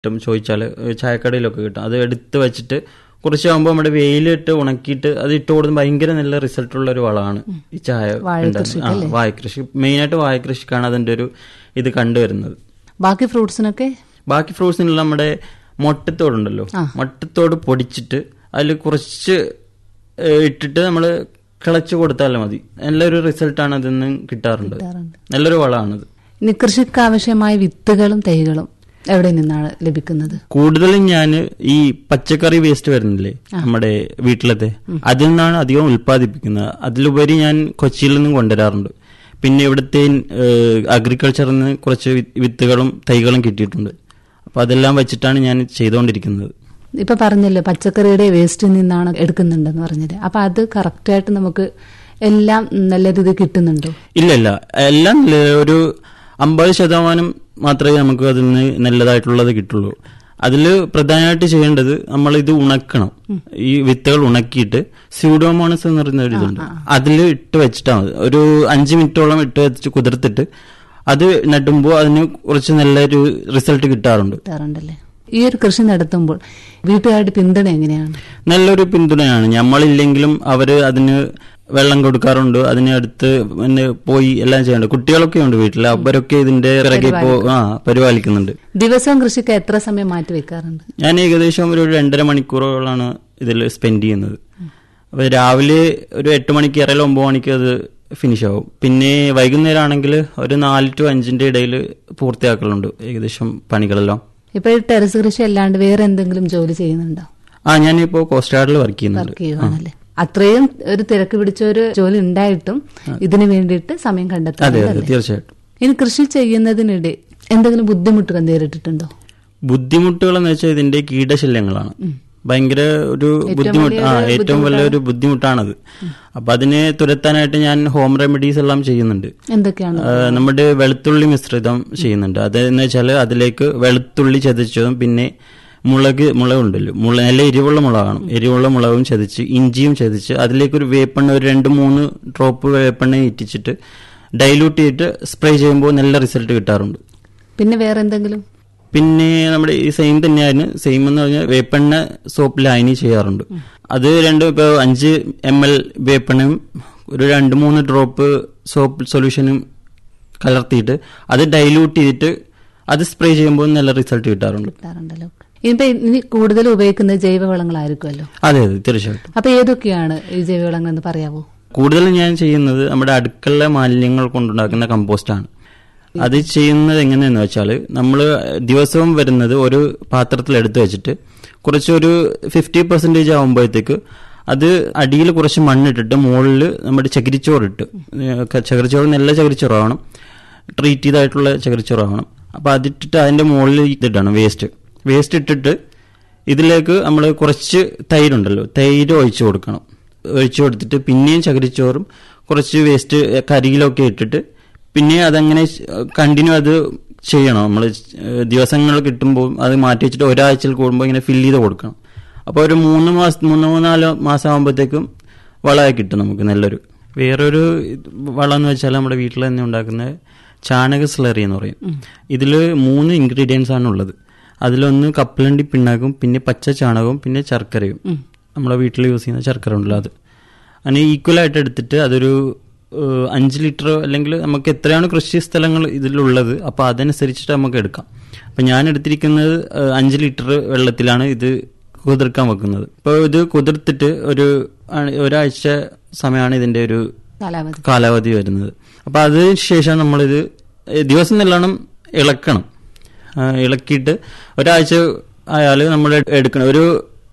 കിട്ടും ചോദിച്ചാൽ ചായക്കടയിലൊക്കെ കിട്ടും അത് എടുത്ത് വെച്ചിട്ട് കുറച്ചാകുമ്പോൾ നമ്മുടെ വെയിലിട്ട് ഉണക്കിയിട്ട് അത് ഇട്ട് കൊടുത്ത് ഭയങ്കര നല്ല റിസൾട്ടുള്ള ഒരു വളമാണ് ഈ ചായ ഉണ്ടാകുന്നത്. ആ വാഴക്കൃഷി മെയിനായിട്ട് വാഴക്കൃഷിക്കാണ് അതിന്റെ ഒരു ഇത് കണ്ടുവരുന്നത് ബാക്കി ഫ്രൂട്ട്സിനൊക്കെ ബാക്കി ഫ്രൂട്ട്സിനുള്ള നമ്മുടെ മൊട്ടത്തോടുണ്ടല്ലോ മൊട്ടത്തോട് പൊടിച്ചിട്ട് അതിൽ കുറച്ച് ഏഹ്, ഇട്ടിട്ട് നമ്മൾ കിളച്ച് കൊടുത്താലും മതി നല്ലൊരു റിസൾട്ടാണ് അതിൽ നിന്ന് കിട്ടാറുണ്ട് കിട്ടാറുണ്ട്. നല്ലൊരു വളമാണത് ഇനി കൃഷിക്ക് ആവശ്യമായ വിത്തുകളും തൈകളും എവിടെ നിന്നാണ് ലഭിക്കുന്നത് കൂടുതലും ഞാൻ ഈ പച്ചക്കറി വേസ്റ്റ് വരുന്നില്ലേ നമ്മുടെ വീട്ടിലത്തെ അതിൽ നിന്നാണ് അധികം ഉൽപ്പാദിപ്പിക്കുന്നത് അതിലുപരി ഞാൻ കൊച്ചിയിൽ നിന്നും കൊണ്ടുവരാറുണ്ട് പിന്നെ ഇവിടുത്തെ അഗ്രികൾച്ചറിൽ നിന്ന് കുറച്ച് വി- വിത്തുകളും തൈകളും കിട്ടിയിട്ടുണ്ട് അപ്പൊ അതെല്ലാം വെച്ചിട്ടാണ് ഞാൻ ചെയ്തുകൊണ്ടിരിക്കുന്നത് ഇപ്പൊ പറഞ്ഞല്ലോ പച്ചക്കറിയുടെ വേസ്റ്റിൽ നിന്നാണ് എടുക്കുന്നുണ്ടെന്ന് പറഞ്ഞത് അപ്പൊ അത് കറക്റ്റായിട്ട് നമുക്ക് എല്ലാം നല്ല രീതിയിൽ കിട്ടുന്നുണ്ടോ ഇല്ല ഇല്ല എല്ലാം ഇല്ല. ഒരു അമ്പത് ശതമാനം മാത്രമേ നമുക്ക് അതിൽ നിന്ന് നല്ലതായിട്ടുള്ളത് കിട്ടുള്ളൂ അതിൽ പ്രധാനമായിട്ട് ചെയ്യേണ്ടത് നമ്മൾ ഇത് ഉണക്കണം ഈ വിത്തുകൾ ഉണക്കിയിട്ട് സ്യൂഡോമോണസ് എന്ന് പറയുന്ന ഒരു ഇതുണ്ട് അതിൽ ഇട്ട് വെച്ചിട്ടാ മതി ഒരു അഞ്ച് മിനിറ്റോളം ഇട്ട് വെച്ചിട്ട് കുതിർത്തിട്ട് അത് നട്ടുമ്പോൾ അതിന് കുറച്ച് നല്ലൊരു റിസൾട്ട് കിട്ടാറുണ്ട് കിട്ടാറുണ്ടല്ലേ ഈ ഒരു കൃഷി നടത്തുമ്പോൾ വീട്ടുകാരുടെ പിന്തുണ എങ്ങനെയാണ് നല്ലൊരു പിന്തുണയാണ് നമ്മളില്ലെങ്കിലും അവര് അതിന് വെള്ളം കൊടുക്കാറുണ്ട് അതിന് അടുത്ത് പിന്നെ പോയി എല്ലാം ചെയ്യുന്നുണ്ട് കുട്ടികളൊക്കെ ഉണ്ട് വീട്ടിൽ അവരൊക്കെ ഇതിന്റെ പിറകെ പോ ആ പരിപാലിക്കുന്നുണ്ട് ദിവസവും കൃഷിക്ക് എത്ര സമയം മാറ്റി വെക്കാറുണ്ട് ഞാൻ ഏകദേശം ഒരു രണ്ടര മണിക്കൂറോളാണ് ഇതിൽ സ്പെൻഡ് ചെയ്യുന്നത് അപ്പൊ രാവിലെ ഒരു എട്ട് മണിക്ക് ഇറയിൽ ഒമ്പത് മണിക്ക് അത് ഫിനിഷ് ആവും പിന്നെ വൈകുന്നേരം ആണെങ്കിൽ ഒരു നാല് ടു അഞ്ചിന്റെ ഇടയിൽ പൂർത്തിയാക്കലുണ്ട് ഏകദേശം പണികളെല്ലാം ഇപ്പൊ ഈ ടെറസ് കൃഷി അല്ലാണ്ട് വേറെ എന്തെങ്കിലും ജോലി ചെയ്യുന്നുണ്ടോ ആ ഞാനിപ്പോ കോസ്റ്റ് ഗാർഡിൽ വർക്ക് ചെയ്യുന്നുണ്ട് വർക്ക് ചെയ്യുവാണല്ലേ അത്രയും ഒരു തിരക്ക് പിടിച്ച ഒരു ജോലി ഉണ്ടായിട്ടും ഇതിനു വേണ്ടിയിട്ട് സമയം അതെ കണ്ടെത്തുന്നുണ്ട് അതെ തീർച്ചയായിട്ടും ഇനി കൃഷി ചെയ്യുന്നതിനിടെ എന്തെങ്കിലും ബുദ്ധിമുട്ടുകൾ നേരിട്ടിട്ടുണ്ടോ ബുദ്ധിമുട്ടുകൾ എന്ന് വെച്ചാൽ ഇതിന്റെ കീടശല്യങ്ങളാണ് ഭയങ്കര ഒരു ബുദ്ധിമുട്ട് ആ ഏറ്റവും വലിയൊരു ബുദ്ധിമുട്ടാണത് അപ്പൊ അതിനെ തുരത്താനായിട്ട് ഞാൻ ഹോം റെമഡീസ് എല്ലാം ചെയ്യുന്നുണ്ട് എന്തൊക്കെയാണ് ആ, നമ്മുടെ വെളുത്തുള്ളി മിശ്രിതം ചെയ്യുന്നുണ്ട് അതെന്ന് വെച്ചാൽ അതിലേക്ക് വെളുത്തുള്ളി ചതച്ചതും പിന്നെ മുളക് മുളകുണ്ടല്ലോ മുള നല്ല എരിവുള്ള മുളകാണ് എരിവുള്ള മുളകും ചതച്ച് ഇഞ്ചിയും ചതച്ച് അതിലേക്ക് ഒരു വേപ്പെണ്ണ ഒരു രണ്ട് മൂന്ന് ഡ്രോപ്പ് വേപ്പെണ്ണ ഇറ്റിച്ചിട്ട് ഡൈലൂട്ട് ചെയ്തിട്ട് സ്പ്രേ ചെയ്യുമ്പോൾ നല്ല റിസൾട്ട് കിട്ടാറുണ്ട് പിന്നെ വേറെ എന്തെങ്കിലും പിന്നെ നമ്മുടെ ഈ സെയിം തന്നെയാണ് സെയിം എന്ന് പറഞ്ഞാൽ വേപ്പെണ്ണ സോപ്പ് ലായനി ചെയ്യാറുണ്ട് അത് രണ്ടും ഇപ്പോൾ അഞ്ച് എം എൽ വേപ്പെണ്ണയും ഒരു രണ്ട് മൂന്ന് ഡ്രോപ്പ് സോപ്പ് സൊല്യൂഷനും കലർത്തിയിട്ട് അത് ഡൈല്യൂട്ട് ചെയ്തിട്ട് അത് സ്പ്രേ ചെയ്യുമ്പോൾ നല്ല റിസൾട്ട് കിട്ടാറുണ്ട് കിട്ടാറുണ്ടല്ലോ ഇനിയിപ്പോ ഇനി കൂടുതൽ ഉപയോഗിക്കുന്നത് ജൈവവളങ്ങളായിരിക്കുമല്ലോ അതെ അതെ തീർച്ചയായിട്ടും അപ്പൊ ഏതൊക്കെയാണ് ഈ ജൈവവളങ്ങൾ എന്ന് പറയാവോ കൂടുതലും ഞാൻ ചെയ്യുന്നത് നമ്മുടെ അടുക്കള മാലിന്യങ്ങൾ കൊണ്ടുണ്ടാക്കുന്ന കമ്പോസ്റ്റാണ് അത് ചെയ്യുന്നത് എങ്ങനെയെന്ന് വെച്ചാൽ നമ്മൾ ദിവസവും വരുന്നത് ഒരു പാത്രത്തിൽ എടുത്തു വെച്ചിട്ട് കുറച്ചൊരു ഫിഫ്റ്റി പെർസെൻറ്റേജ് ആകുമ്പോഴത്തേക്ക് അത് അടിയിൽ കുറച്ച് മണ്ണിട്ടിട്ട് മുകളിൽ നമ്മുടെ ചകിരിച്ചോറിട്ട് ഏഹ് ചകിരിച്ചോറ് നല്ല ചകിരിച്ചോറാവണം ട്രീറ്റ് ചെയ്തായിട്ടുള്ള ചകിരിച്ചോറാവണം അപ്പോൾ അതിട്ടിട്ട് അതിൻ്റെ മുകളിൽ ഇതിടണം വേസ്റ്റ് വേസ്റ്റ് ഇട്ടിട്ട് ഇതിലേക്ക് നമ്മൾ കുറച്ച് തൈരുണ്ടല്ലോ തൈര് ഒഴിച്ചു കൊടുക്കണം ഒഴിച്ചു കൊടുത്തിട്ട് പിന്നെയും ചകിരിച്ചോറും കുറച്ച് വേസ്റ്റ് കരിയിലൊക്കെ ഇട്ടിട്ട് പിന്നെ അതങ്ങനെ കണ്ടിന്യൂ അത് ചെയ്യണം നമ്മൾ ദിവസങ്ങൾ കിട്ടുമ്പോൾ അത് മാറ്റി വെച്ചിട്ട് ഒരാഴ്ചയിൽ കൂടുമ്പോൾ ഇങ്ങനെ ഫില്ല് ചെയ്ത് കൊടുക്കണം അപ്പോൾ ഒരു മൂന്ന് മാസം മൂന്ന് മൂന്നാല് മാസം ആകുമ്പോഴത്തേക്കും വളമായി കിട്ടും നമുക്ക് നല്ലൊരു വേറൊരു ഇത് വളം എന്ന് വെച്ചാൽ നമ്മുടെ വീട്ടിൽ തന്നെ ഉണ്ടാക്കുന്ന ചാണക സ്ലറി എന്ന് പറയും ഇതിൽ മൂന്ന് ഇൻഗ്രീഡിയൻസ് ആണ് ഉള്ളത് അതിലൊന്ന് കപ്പലണ്ടി പിണ്ണാക്കും പിന്നെ പച്ച ചാണകവും പിന്നെ ശർക്കരയും നമ്മുടെ വീട്ടിൽ യൂസ് ചെയ്യുന്ന ശർക്കര ഉണ്ടല്ലോ അത് അങ്ങനെ ഈക്വലായിട്ട് എടുത്തിട്ട് അതൊരു ഏഹ്, അഞ്ച് ലിറ്റർ അല്ലെങ്കിൽ നമുക്ക് എത്രയാണ് കൃഷി സ്ഥലങ്ങൾ ഇതിലുള്ളത് അപ്പോൾ അതനുസരിച്ചിട്ട് നമുക്ക് എടുക്കാം അപ്പം ഞാൻ എടുത്തിരിക്കുന്നത് ഏഹ്, അഞ്ച് ലിറ്റർ വെള്ളത്തിലാണ് ഇത് കുതിർക്കാൻ വെക്കുന്നത് ഇപ്പോൾ ഇത് കുതിർത്തിട്ട് ഒരു ആ- ഒരാഴ്ച സമയമാണ് ഇതിൻ്റെ ഒരു കാലാവധി കാലാവധി വരുന്നത് അപ്പോൾ അതിന് ശേഷം നമ്മളിത് ഏഹ്, ദിവസം നല്ലോണം ഇളക്കണം ആ, ഇളക്കിയിട്ട് ഒരാഴ്ച ആയാൽ നമ്മൾ എടുക്കണം ഒരു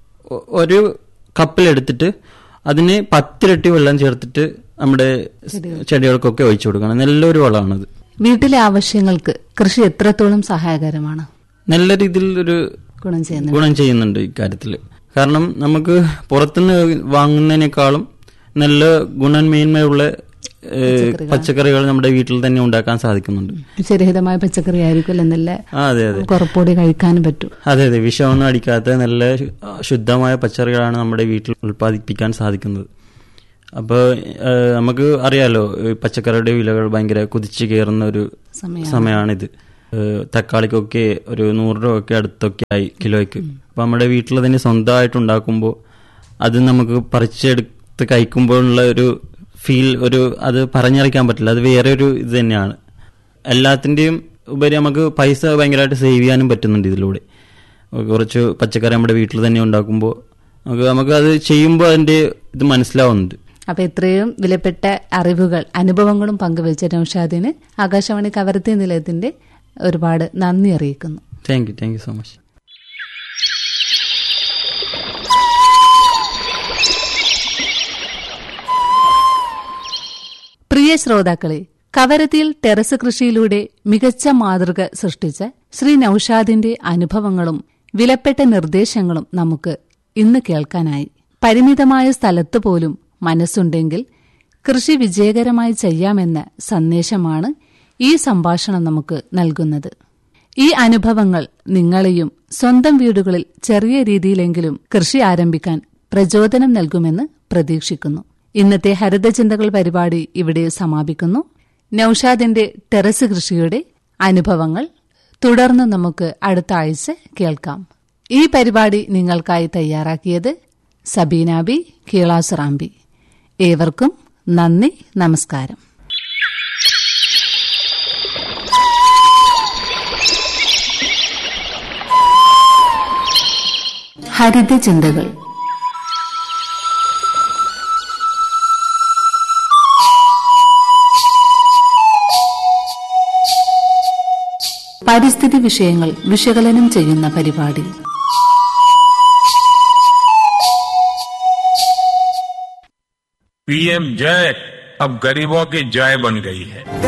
ഒരു കപ്പിലെടുത്തിട്ട് അതിന് പത്തിരട്ടി വെള്ളം ചേർത്തിട്ട് നമ്മുടെ ചെടികൾക്കൊക്കെ ഒഴിച്ചു കൊടുക്കണം നല്ലൊരു വളമാണത് വീട്ടിലെ ആവശ്യങ്ങൾക്ക് കൃഷി എത്രത്തോളം സഹായകരമാണ് നല്ല രീതിയിൽ ഒരു ഗുണം ചെയ്യുന്നത് ഗുണം ചെയ്യുന്നുണ്ട് ഇക്കാര്യത്തിൽ കാരണം നമുക്ക് പുറത്തുനിന്ന് വാങ്ങുന്നതിനേക്കാളും നല്ല ഗുണമേന്മയുള്ള ഏഹ്, പച്ചക്കറികൾ നമ്മുടെ വീട്ടിൽ തന്നെ ഉണ്ടാക്കാൻ സാധിക്കുന്നുണ്ട് ശരീരഹിതമായ പച്ചക്കറി ആയിരിക്കും എന്നല്ല ആ അതെ അതെ കുറപ്പോടി കഴിക്കാനും പറ്റും അതെ അതെ വിഷമൊന്നും അടിക്കാത്ത നല്ല ശു- ശുദ്ധമായ പച്ചക്കറികളാണ് നമ്മുടെ വീട്ടിൽ ഉൽപ്പാദിപ്പിക്കാൻ സാധിക്കുന്നത് അപ്പോൾ നമുക്ക് അറിയാലോ ഈ പച്ചക്കറിയുടെ വിലകൾ ഭയങ്കര കുതിച്ചു കയറുന്ന ഒരു സമയം സമയമാണിത് ഏഹ് തക്കാളിക്കൊക്കെ ഒരു നൂറ് രൂപ ഒക്കെ അടുത്തൊക്കെ ആയി കിലോയ്ക്ക് അപ്പം നമ്മുടെ വീട്ടിൽ തന്നെ സ്വന്തമായിട്ട് ഉണ്ടാക്കുമ്പോൾ അത് നമുക്ക് പറിച്ചെടുത്ത് കഴിക്കുമ്പോഴുള്ള ഒരു ഫീൽ ഒരു അത് പറഞ്ഞറിയിക്കാൻ പറ്റില്ല അത് വേറെ ഒരു ഇത് തന്നെയാണ് എല്ലാത്തിൻ്റെയും ഉപരി നമുക്ക് പൈസ ഭയങ്കരമായിട്ട് സേവ് ചെയ്യാനും പറ്റുന്നുണ്ട് ഇതിലൂടെ കുറച്ച് പച്ചക്കറി നമ്മുടെ വീട്ടിൽ തന്നെ ഉണ്ടാക്കുമ്പോൾ നമുക്ക് നമുക്ക് അത് ചെയ്യുമ്പോൾ അതിൻ്റെ ഇത് മനസ്സിലാവുന്നുണ്ട് അപ്പൊ ഇത്രയും വിലപ്പെട്ട അറിവുകൾ അനുഭവങ്ങളും പങ്കുവെച്ച നൌഷാദിന് ആകാശവാണി കവരത്തി നിലയത്തിന്റെ ഒരുപാട് നന്ദി അറിയിക്കുന്നു thank you thank you so much പ്രിയ ശ്രോതാക്കളെ കവരത്തിയിൽ ടെറസ് കൃഷിയിലൂടെ മികച്ച മാതൃക സൃഷ്ടിച്ച ശ്രീ നൌഷാദിന്റെ അനുഭവങ്ങളും വിലപ്പെട്ട നിർദ്ദേശങ്ങളും നമുക്ക് ഇന്ന് കേൾക്കാനായി പരിമിതമായ സ്ഥലത്ത് പോലും മനസ്സുണ്ടെങ്കിൽ കൃഷി വിജയകരമായി ചെയ്യാമെന്ന സന്ദേശമാണ് ഈ സംഭാഷണം നമുക്ക് നൽകുന്നത് ഈ അനുഭവങ്ങൾ നിങ്ങളെയും സ്വന്തം വീടുകളിൽ ചെറിയ രീതിയിലെങ്കിലും കൃഷി ആരംഭിക്കാൻ പ്രചോദനം നൽകുമെന്ന് പ്രതീക്ഷിക്കുന്നു ഇന്നത്തെ ഹരിതചിന്തകൾ പരിപാടി ഇവിടെ സമാപിക്കുന്നു നൌഷാദിന്റെ ടെറസ് കൃഷിയുടെ അനുഭവങ്ങൾ തുടർന്ന് നമുക്ക് അടുത്ത ആഴ്ച കേൾക്കാം ഈ പരിപാടി നിങ്ങൾക്കായി തയ്യാറാക്കിയത് സബീനാബി കീളാസുറാമ്പി ഏവർക്കും നന്ദി നമസ്കാരം ഹരിതചിന്തകൾ പരിസ്ഥിതി വിഷയങ്ങൾ വിശകലനം ചെയ്യുന്ന പരിപാടി पीएम जय अब गरीबों की जय बन गई है